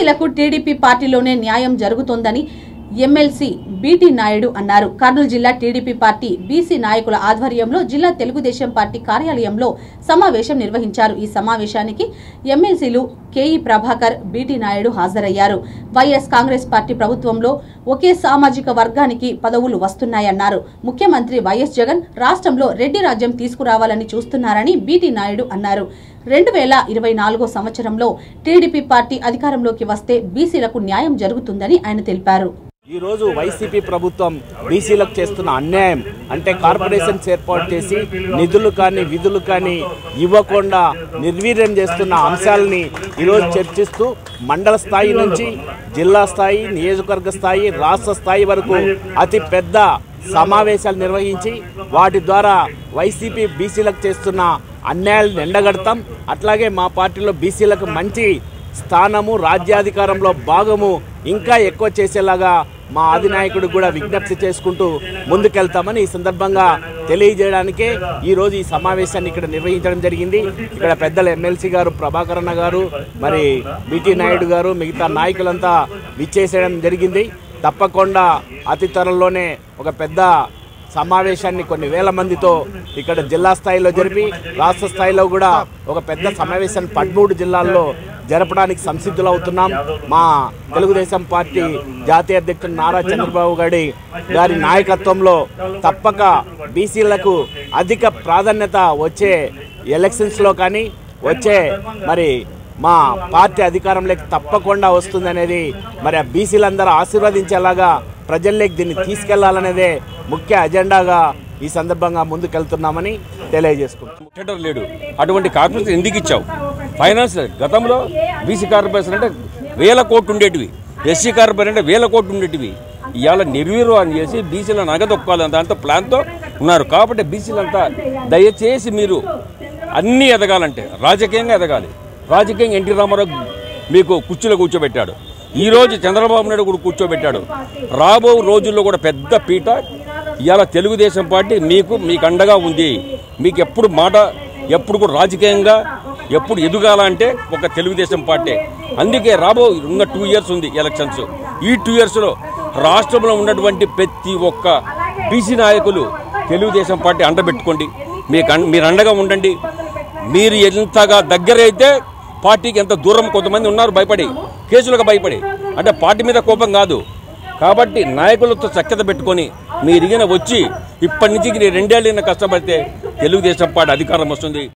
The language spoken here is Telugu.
బీసీలకు టీడీపీ పార్టీలోనే న్యాయం జరుగుతోందని ఎమ్మెల్సీ బీటీ నాయుడు అన్నారు కర్నూలు జిల్లా టీడీపీ పార్టీ బీసీ నాయకుల ఆధ్వర్యంలో జిల్లా తెలుగుదేశం పార్టీ కార్యాలయంలో సమావేశం నిర్వహించారు ఈ సమావేశానికి ఎమ్మెల్సీలు కేఈ ప్రభాకర్ బీటీ నాయుడు హాజరయ్యారు వైఎస్ కాంగ్రెస్ పార్టీ ప్రభుత్వంలో ఒకే సామాజిక వర్గానికి పదవులు వస్తున్నాయన్నారు ముఖ్యమంత్రి వైఎస్ జగన్ రాష్ట్రంలో రెడ్డి రాజ్యం తీసుకురావాలని చూస్తున్నారని బీటీ నాయుడు అన్నారు రెండు వేల ఇరవై నాలుగో సంవత్సరంలో టీడీపీ పార్టీ అధికారంలోకి వస్తే బీసీలకు న్యాయం జరుగుతుందని ఆయన తెలిపారు ఈ రోజు వైసీపీ ప్రభుత్వం బీసీలకు చేస్తున్న అన్యాయం అంటే కార్పొరేషన్స్ ఏర్పాటు చేసి నిధులు కానీ విధులు కానీ ఇవ్వకుండా నిర్వీర్యం చేస్తున్న అంశాలని ఈరోజు చర్చిస్తూ మండల స్థాయి నుంచి జిల్లా స్థాయి నియోజకవర్గ స్థాయి రాష్ట్ర స్థాయి వరకు అతి పెద్ద సమావేశాలు నిర్వహించి వాటి ద్వారా వైసీపీ బీసీలకు చేస్తున్న అన్యాయాలను ఎండగడతాం అట్లాగే మా పార్టీలో బీసీలకు మంచి స్థానము రాజ్యాధికారంలో భాగము ఇంకా ఎక్కువ చేసేలాగా మా అధినాయకుడు కూడా విజ్ఞప్తి చేసుకుంటూ ముందుకెళ్తామని ఈ సందర్భంగా తెలియజేయడానికే ఈరోజు ఈ సమావేశాన్ని ఇక్కడ నిర్వహించడం జరిగింది ఇక్కడ పెద్దల ఎమ్మెల్సీ గారు ప్రభాకరణ గారు మరి బిటి నాయుడు గారు మిగతా నాయకులంతా విచ్చేసేయడం జరిగింది తప్పకుండా అతి త్వరలోనే ఒక పెద్ద సమావేశాన్ని కొన్ని వేల మందితో ఇక్కడ జిల్లా స్థాయిలో జరిపి రాష్ట్ర స్థాయిలో కూడా ఒక పెద్ద సమావేశాన్ని పదమూడు జిల్లాల్లో జరపడానికి సంసిద్ధులవుతున్నాం మా తెలుగుదేశం పార్టీ జాతీయ అధ్యక్షుడు నారా చంద్రబాబు గారి గారి నాయకత్వంలో తప్పక బీసీలకు అధిక ప్రాధాన్యత వచ్చే ఎలక్షన్స్లో కానీ వచ్చే మరి మా పార్టీ అధికారంలోకి తప్పకుండా వస్తుందనేది మరి ఆ బీసీలందరూ ఆశీర్వదించేలాగా ప్రజల్లోకి దీన్ని తీసుకెళ్లాలనేదే ముఖ్య అజెండాగా ఈ సందర్భంగా ముందుకెళ్తున్నామని తెలియజేసుకుంటున్నాం టెండర్ లేడు అటువంటి కార్పొరేషన్ ఎందుకు ఇచ్చావు ఫైనాన్స్ గతంలో బీసీ కార్పొరేషన్ అంటే వేల కోట్లు ఉండేటివి ఎస్సీ కార్పొరేషన్ అంటే వేల కోట్లు ఉండేటివి ఇవాళ నిర్వీర్యం చేసి బీసీలను నగదొక్కాలని దాంతో ప్లాన్తో ఉన్నారు కాబట్టి బీసీలంతా దయచేసి మీరు అన్నీ ఎదగాలంటే రాజకీయంగా ఎదగాలి రాజకీయంగా ఎన్టీ రామారావు మీకు కుర్చీలో కూర్చోబెట్టాడు ఈ రోజు చంద్రబాబు నాయుడు కూడా కూర్చోబెట్టాడు రాబో రోజుల్లో కూడా పెద్ద పీట ఇవాళ తెలుగుదేశం పార్టీ మీకు మీకు అండగా ఉంది మీకు ఎప్పుడు మాట ఎప్పుడు కూడా రాజకీయంగా ఎప్పుడు ఎదగాలంటే ఒక తెలుగుదేశం పార్టీ అందుకే రాబో ఉన్న టూ ఇయర్స్ ఉంది ఎలక్షన్స్ ఈ టూ ఇయర్స్లో రాష్ట్రంలో ఉన్నటువంటి ప్రతి ఒక్క బీసీ నాయకులు తెలుగుదేశం పార్టీ అండబెట్టుకోండి మీకు అన్- మీరు అండగా ఉండండి మీరు ఎంతగా దగ్గర అయితే పార్టీకి ఎంత దూరం కొంతమంది ఉన్నారు భయపడి కేసులకు భయపడి అంటే పార్టీ మీద కోపం కాదు కాబట్టి నాయకులతో చక్కత పెట్టుకొని మీరు ఇగిన వచ్చి ఇప్పటి నుంచి రెండేళ్ళైనా కష్టపడితే తెలుగుదేశం పార్టీ అధికారం వస్తుంది